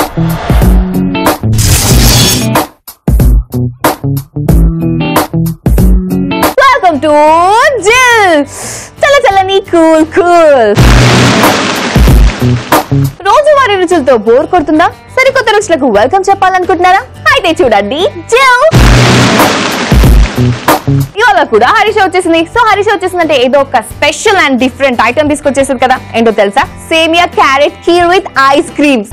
Welcome to జిల్ చల్ల చల్లని కూల్ కూల్ రోజువారీ రుచులతో బోర్ కొడుతుందా సరికొత్త రుచులకు వెల్కమ్ చెప్పాలనుకుంటున్నారా అయితే చూడండి జిల్ ఇవాళ కూడా హరీష్ వచ్చేసింది సో హరీష్ వచ్చేసిందంటే ఏదో ఒక స్పెషల్ అండ్ డిఫరెంట్ ఐటమ్ తీసుకొచ్చేసారు కదా ఏంటో తెలుసా semiya carrot kheer with ice creams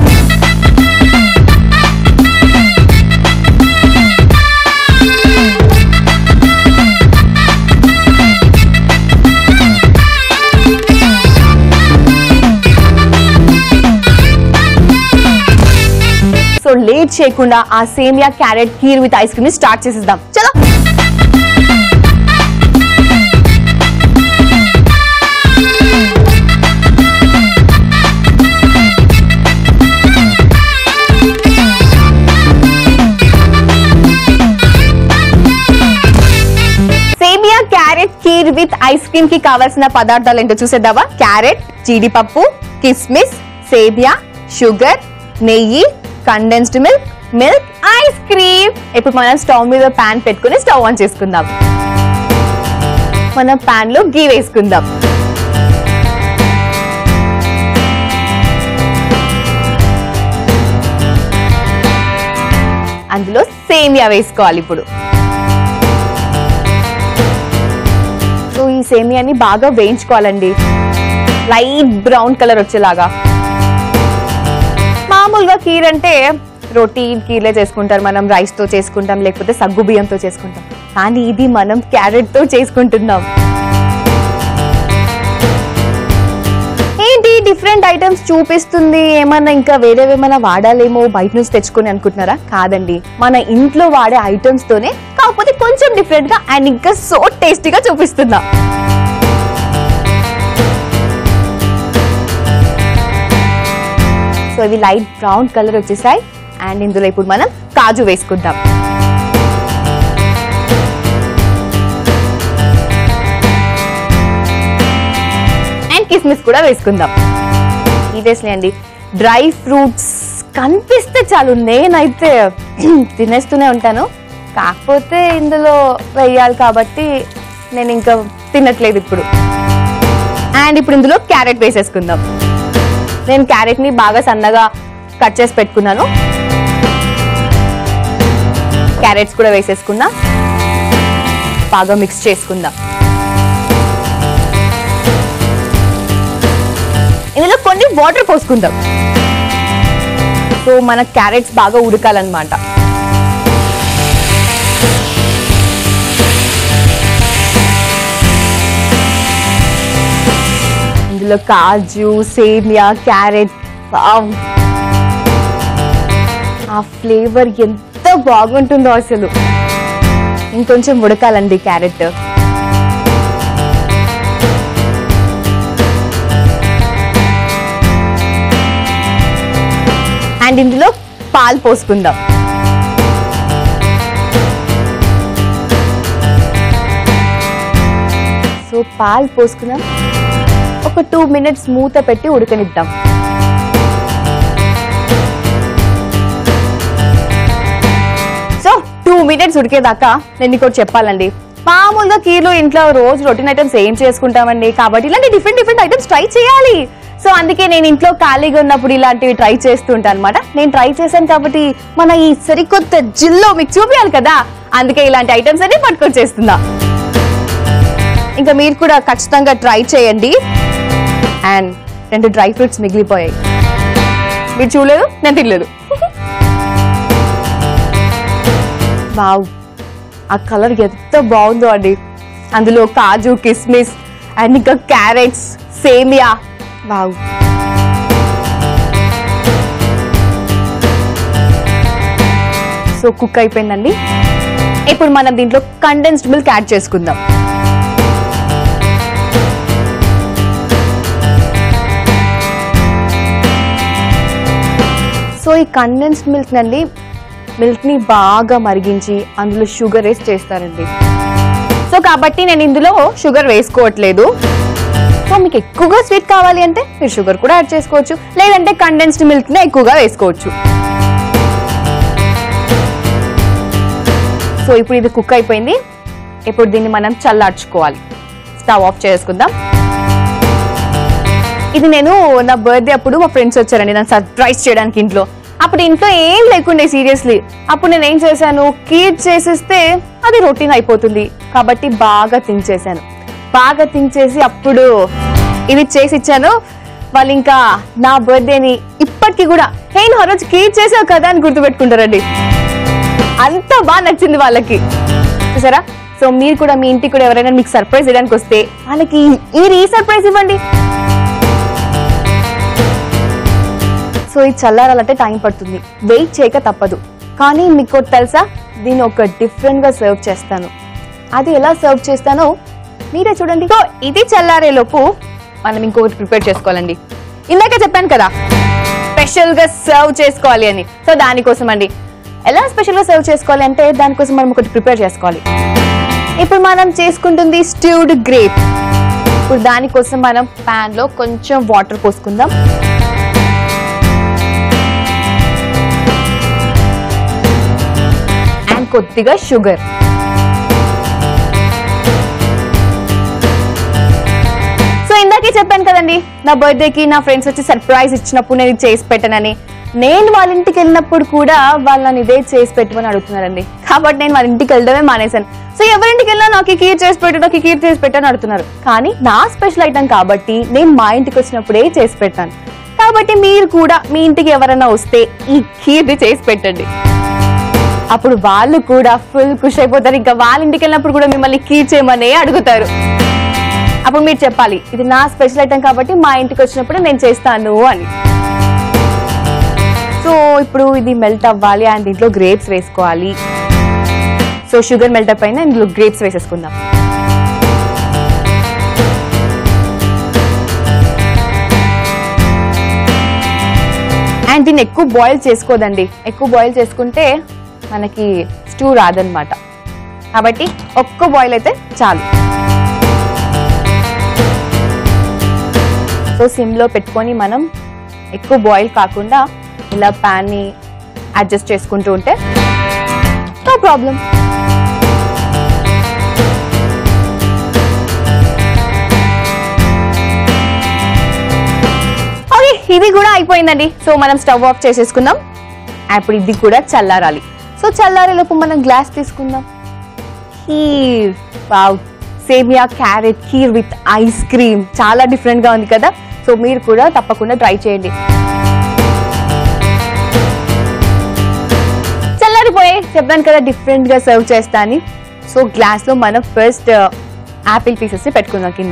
so late చేయకుండా ఆ semiya carrot kheer with ice cream ని స్టార్ట్ చేసేద్దాం చలో semiya carrot kheer with ice cream కి కావాల్సిన పదార్థాలు ఏంటో చూసేద్దామా క్యారెట్ జీడిపప్పు కిస్మిస్ సేమియా షుగర్ నెయ్యి condensed milk milk ice cream ఇప్పుడు మనం స్టవ్ మీద పాన్ పెట్టుకుని స్టవ్ ఆన్ చేసుకుందాం మనం పాన్ లో గీ వేసుకుందాం అందులో సేమియా వేసుకోవాలి ఇప్పుడు సో ఈ సేమియాని బాగా వేయించుకోవాలండి లైట్ బ్రౌన్ కలర్ వచ్చేలాగా మామూలుగా కీర్ అంటే రోటీ కీర్లే చేసుకుంటారు మనం రైస్ తో చేసుకుంటాం లేకపోతే సగ్గు బియ్యంతో చేసుకుంటాం కానీ ఇది మనం క్యారెట్ తో చేసుకుంటున్నాం ఏంటి డిఫరెంట్ ఐటమ్స్ చూపిస్తుంది ఏమన్నా ఇంకా వేరేవేమైనా వాడాలేమో బయట నుంచి తెచ్చుకొని అనుకుంటున్నారా కాదండి మన ఇంట్లో వాడే ఐటమ్స్ తోనే కాకపోతే కొంచెం డిఫరెంట్ గా అండ్ ఇంకా సో టేస్టీగా చూపిస్తుందా సో ఇవి లైట్ బ్రౌన్ కలర్ వచ్చేసాయి అండ్ ఇందులో ఇప్పుడు మనం కాజు వేసుకుందాం అండ్ కిస్మిస్ కూడా వేసుకుందాం సీరియస్లీ అండి డ్రై ఫ్రూట్స్ కనిపిస్తే చాలు నేనైతే తినేస్తూనే ఉంటాను కాకపోతే ఇందులో వేయాలి కాబట్టి నేను ఇంకా తినట్లేదు ఇప్పుడు అండ్ ఇప్పుడు ఇందులో క్యారెట్ వేసేసుకుందాం నేను క్యారెట్ ని బాగా సన్నగా కట్ చేసి పెట్టుకున్నాను క్యారెట్స్ కూడా వేసేసుకుందాం బాగా మిక్స్ చేసుకుందాం ఇందులో కొన్ని వాటర్ పోసుకుందాం సో మన క్యారెట్స్ బాగా ఉడకాలన్నమాట ఇందులో కాజు సేమియా క్యారెట్ వావ్. ఆ ఫ్లేవర్ ఎంత బాగుంటుందో అసలు ఇంకొంచెం ఉడకాలండి క్యారెట్ అండ్ ఇందులో పాలు పోసుకుందాం సో పాలు పోసుకుందాం ఒక టూ మినిట్స్ మూత పెట్టి ఉడకనిద్దాం సో టూ మినిట్స్ ఉడికేదాకా నేను మీకు ఒకటి చెప్పాలండి మామూలుగా కీర్లు ఇంట్లో రోజు రొటీన్ ఐటమ్స్ ఏం చేసుకుంటామండి కాబట్టి ఇలాంటి డిఫరెంట్ డిఫరెంట్ ఐటమ్స్ ట్రై చేయాలి సో అందుకే నేను ఇంట్లో ఖాళీగా ఉన్నప్పుడు ఇలాంటివి ట్రై చేస్తూ ఉంటాను అనమాట నేను ట్రై చేశాను కాబట్టి మన ఈ సరికొత్త జిల్లో మీకు చూపించాలి కదా అందుకే ఇలాంటి ఐటమ్స్ అన్ని పట్టుకొని చేస్తుందా ఇంకా మీరు కూడా ఖచ్చితంగా ట్రై చేయండి అండ్ రెండు డ్రై ఫ్రూట్స్ మిగిలిపోయాయి మీరు చూడలేదు నేను తినలేదు వావ్ ఆ కలర్ ఎంత బాగుందో అండి అందులో కాజు కిస్మిస్ అండ్ ఇంకా క్యారెట్స్ సేమియా వావ్ సో కుక్ అయిపోయిందండి ఇప్పుడు మనం దీంట్లో కండెన్స్డ్ మిల్క్ యాడ్ చేసుకుందాం సో ఈ కండెన్స్డ్ మిల్క్ నండి మిల్క్ ని బాగా మరిగించి అందులో షుగర్ వేసి చేస్తారండి సో కాబట్టి నేను ఇందులో షుగర్ వేసుకోవట్లేదు సో మీకు ఎక్కువగా స్వీట్ కావాలి అంటే మీరు షుగర్ కూడా యాడ్ చేసుకోవచ్చు లేదంటే కండెన్స్డ్ మిల్క్ ని ఎక్కువగా వేసుకోవచ్చు సో ఇప్పుడు ఇది కుక్ అయిపోయింది ఇప్పుడు దీన్ని మనం చల్లార్చుకోవాలి స్టవ్ ఆఫ్ చేసుకుందాం ఇది నేను నా బర్త్డే అప్పుడు మా ఫ్రెండ్స్ వచ్చారండి నన్ను సర్ప్రైజ్ చేయడానికి ఇంట్లో అప్పుడు ఇంట్లో ఏం లేకుండే సీరియస్లీ అప్పుడు నేను ఏం చేశాను కీర్ చేసేస్తే అది రొటీన్ అయిపోతుంది కాబట్టి బాగా తించేశాను బాగా తించేసి అప్పుడు ఇది చేసి ఇచ్చాను వాళ్ళు ఇంకా నా బర్త్డేని ఇప్పటికీ కూడా హే నువ్వు ఆ రోజు కీర్ చేసావు కదా అని గుర్తుపెట్టుకుంటారండి అంత బాగా నచ్చింది వాళ్ళకి చూసారా సో మీరు కూడా మీ ఇంటికి కూడా ఎవరైనా మీకు సర్ప్రైజ్ ఇవ్వడానికి వస్తే వాళ్ళకి మీరు ఈ సర్ప్రైజ్ ఇవ్వండి సో ఇది చల్లారాలంటే టైం పడుతుంది వెయిట్ చేయక తప్పదు కానీ మీకు ఒకటి తెలుసా దీన్ని ఒక డిఫరెంట్ గా సర్వ్ చేస్తాను అది ఎలా సర్వ్ చేస్తానో మీరే చూడండి సో ఇది చల్లారే లోపు మనం ఇంకొకటి ప్రిపేర్ చేసుకోవాలండి ఇందాక చెప్పాను కదా స్పెషల్ గా సర్వ్ చేసుకోవాలి అని సో దానికోసం అండి ఎలా స్పెషల్ గా సర్వ్ చేసుకోవాలి అంటే దానికోసం మనం ఒకటి ప్రిపేర్ చేసుకోవాలి ఇప్పుడు మనం చేసుకుంటుంది స్టూడ్ గ్రేప్ ఇప్పుడు దానికోసం మనం పాన్ లో కొంచెం వాటర్ పోసుకుందాం అండ్ కొద్దిగా షుగర్ సో ఇందాకే చెప్పాను కదండి నా బర్త్డేకి నా ఫ్రెండ్స్ వచ్చి సర్ప్రైజ్ ఇచ్చినప్పుడు నేను ఇది చేసి పెట్టానని నేను వాళ్ళ ఇంటికి వెళ్ళినప్పుడు కూడా వాళ్ళని ఇదే చేసి పెట్టమని అడుగుతున్నారండి కాబట్టి నేను వాళ్ళ ఇంటికి వెళ్ళడమే మానేశాను సో ఎవరింటికి వెళ్ళినా నాకు ఈ కీర్ చేసి పెట్టు నాకు ఈ కీర్ చేసి పెట్టని అడుగుతున్నారు కానీ నా స్పెషల్ ఐటమ్ కాబట్టి నేను మా ఇంటికి వచ్చినప్పుడే చేసి పెట్టాను కాబట్టి మీరు కూడా మీ ఇంటికి ఎవరైనా వస్తే ఈ కీర్ని చేసి పెట్టండి అప్పుడు వాళ్ళు కూడా ఫుల్ ఖుషి అయిపోతారు ఇంకా వాళ్ళ ఇంటికి వెళ్ళినప్పుడు కూడా మిమ్మల్ని కీర్ చేయమనే అడుగుతారు అప్పుడు మీరు చెప్పాలి ఇది నా స్పెషల్ ఐటమ్ కాబట్టి మా ఇంటికి వచ్చినప్పుడు నేను చేస్తాను అని సో ఇప్పుడు ఇది మెల్ట్ అవ్వాలి అండ్ దీంట్లో గ్రేప్స్ వేసుకోవాలి సో షుగర్ మెల్ట్ పైన ఇందులో గ్రేప్స్ వేసేసుకుందాం అండ్ దీన్ని ఎక్కువ బాయిల్ చేసుకోదండి ఎక్కువ బాయిల్ చేసుకుంటే మనకి స్టూ రాదనమాట కాబట్టి ఒక్క బాయిల్ అయితే చాలు సో సిమ్లో పెట్టుకొని మనం ఎక్కువ బాయిల్ కాకుండా ఇలా ప్యాన్ని అడ్జస్ట్ చేసుకుంటూ ఉంటే నో ప్రాబ్లం ఓకే ఇది కూడా అయిపోయిందండి సో మనం స్టవ్ ఆఫ్ చేసేసుకుందాం ఇప్పుడు ఇది కూడా చల్లారాలి సో చల్లారేలోపు మనం గ్లాస్ తీసుకుందాం kheer wow semiya carrot kheer with ice cream చాలా డిఫరెంట్ గా ఉంది కదా సో మీరు కూడా తప్పకుండా ట్రై చేయండి చల్లారిపోయే చెప్పాను కదా డిఫరెంట్ గా సర్వ్ చేస్తా అని సో గ్లాస్ లో మనం ఫస్ట్ యాపిల్ పీసెస్ పెట్టుకుందాం కింద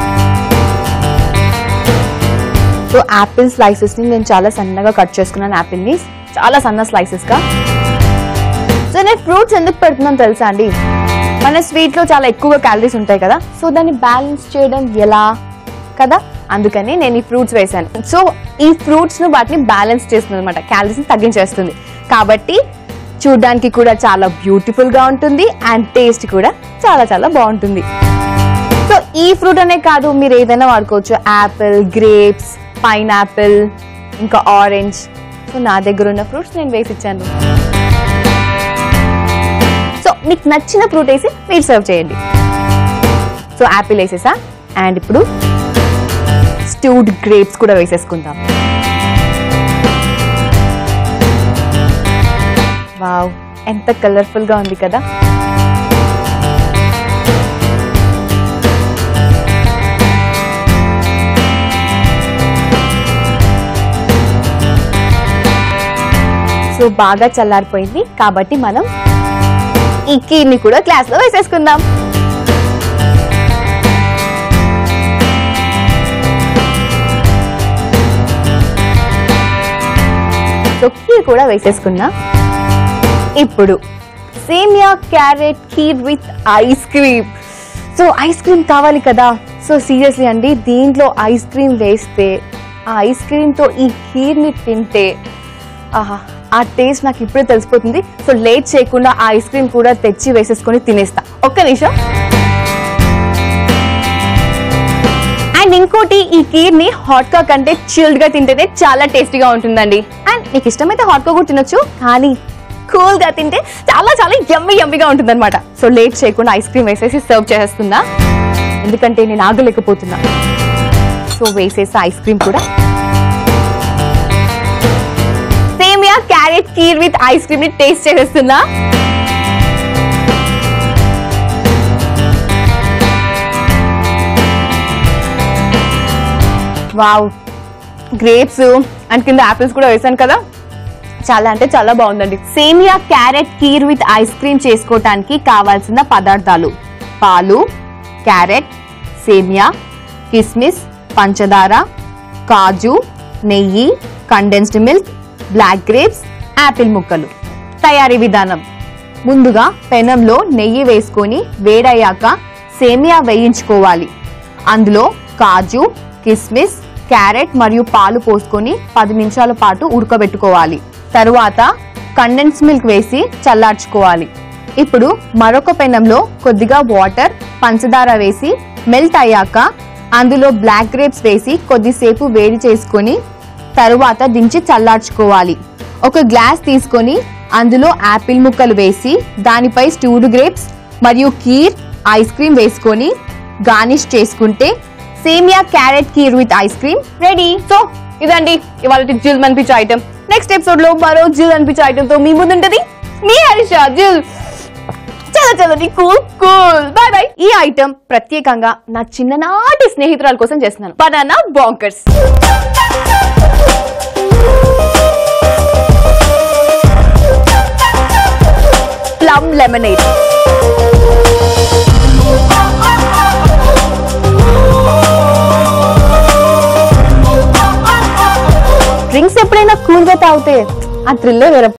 సో యాపిల్ స్లైసెస్ ని నేను చాలా సన్నగా కట్ చేసుకున్నాను యాపిల్ ని చాలా సన్న స్లైసెస్ గా సో నేను ఫ్రూట్స్ ఎందుకు పెడుతున్నాను తెలుసా అండి మన స్వీట్ లో చాలా ఎక్కువగా క్యాలరీస్ ఉంటాయి కదా సో దాన్ని బ్యాలెన్స్ చేయడం ఎలా కదా అందుకని నేను ఈ ఫ్రూట్స్ వేసాను సో ఈ ఫ్రూట్స్ ను వాటిని బ్యాలెన్స్ చేస్తుంది అనమాట క్యాలరీస్ ని తగ్గించేస్తుంది కాబట్టి చూడడానికి కూడా చాలా బ్యూటిఫుల్ గా ఉంటుంది అండ్ టేస్ట్ కూడా చాలా చాలా బాగుంటుంది సో ఈ ఫ్రూట్ అనే కాదు మీరు ఏదైనా వాడుకోవచ్చు యాపిల్ గ్రేప్స్ పైన్ యాపిల్ ఇంకా ఆరెంజ్ సో నా దగ్గర ఉన్న ఫ్రూట్స్ నేను వేసి ఇచ్చాను సో మీకు నచ్చిన ఫ్రూట్ వేసి మీరు సర్వ్ చేయండి సో యాపిల్ వేసేసా అండ్ ఇప్పుడు స్టూడ్ గ్రేప్స్ కూడా వేసేసుకుందాం వావ్ ఎంత కలర్ఫుల్ గా ఉంది కదా సో బాగా చల్లారిపోయింది కాబట్టి మనం ఈ కీర్ని కూడా గ్లాస్ లో వేసేసుకుందాం సో కీర్ కూడా వేసేసుకున్నా ఇప్పుడు semiya carrot kheer with ice cream so ice cream కావాలి కదా సో సీరియస్లీ అండి దీంట్లో ఐస్ క్రీమ్ వేస్తే ఆ ఐస్ క్రీమ్తో ఈ కీర్ని తింటే ఆహా ఆ టేస్ట్ నాకు ఇప్పుడే తెలిసిపోతుంది సో లేట్ చేయకుండా ఆ ఐస్ క్రీమ్ కూడా తెచ్చి వేసేసుకొని తినేస్తా ఒక్క నిమిషం అండ్ అండ్ ఇంకోటి ఈ కీర్ ని హాట్ గా కంటే చిల్డ్ గా తింటేనే చాలా టేస్టీగా ఉంటుందండి అండ్ మీకు ఇష్టమైతే హాట్ గా కూడా తినొచ్చు కానీ కూల్ గా తింటే చాలా చాలా యమ్మి యమ్మిగా ఉంటుంది అనమాట సో లేట్ చేయకుండా ఐస్ క్రీమ్ వేసేసి సర్వ్ చేసేస్తుందా ఎందుకంటే నేను ఆగలేకపోతున్నా సో వేసేసి ఐస్ క్రీమ్ కూడా semiya carrot kheer with ice cream ని టేస్ట్ చేసేస్తున్నా వావ్ గ్రేప్స్ అండ్ కింద ఆపిల్స్ కూడా వేసాను కదా చాలా అంటే చాలా బాగుందండి semiya carrot kheer with ice cream చేసుకోవటానికి కావాల్సిన పదార్థాలు పాలు క్యారెట్ సేమియా కిస్మిస్ పంచదార కాజు నెయ్యి condensed milk black grapes apple ముక్కలు తయారీ విధానం ముందుగా పెనంలో నెయ్యి వేసుకొని వేడయ్యాక సేమియా వేయించుకోవాలి అందులో కాజు కిస్మిస్ క్యారెట్ మరియు పాలు పోసుకొని పది నిమిషాల పాటు ఉడకబెట్టుకోవాలి తరువాత కండెన్స్ మిల్క్ వేసి చల్లార్చుకోవాలి ఇప్పుడు మరొక పెనంలో కొద్దిగా వాటర్ పంచదార వేసి మెల్ట్ అయ్యాక అందులో బ్లాక్ గ్రేప్స్ వేసి కొద్దిసేపు వేడి చేసుకొని తరువాత దించి చల్లార్చుకోవాలి ఒక గ్లాస్ తీసుకొని అందులో యాపిల్ ముక్కలు వేసి దానిపై స్టూడ్ గ్రేప్స్ మరియు కీర్ ఐస్ క్రీమ్ వేసుకొని గార్నిష్ చేసుకుంటే semiya carrot kheer with ice cream ready so ఇదండి ఇవాళ జిల్ అనిపించే ఐటమ్ నెక్స్ట్ ఎపిసోడ్ లో మరో జిల్ అనిపించే ఐటమ్ తో మీ ముందుంటది మీ హరిష జిల్ చలో చలో కూల్ కూల్ బాయ్ బాయ్ ఈ ఐటమ్ ప్రత్యేకంగా నా చిన్ననాటి స్నేహితురాల కోసం చేస్తున్నాను banana bonkers plum lemonade drinks ఎప్పుడైనా కూల్ గా తాగితే ఆ థ్రిల్లే వేరే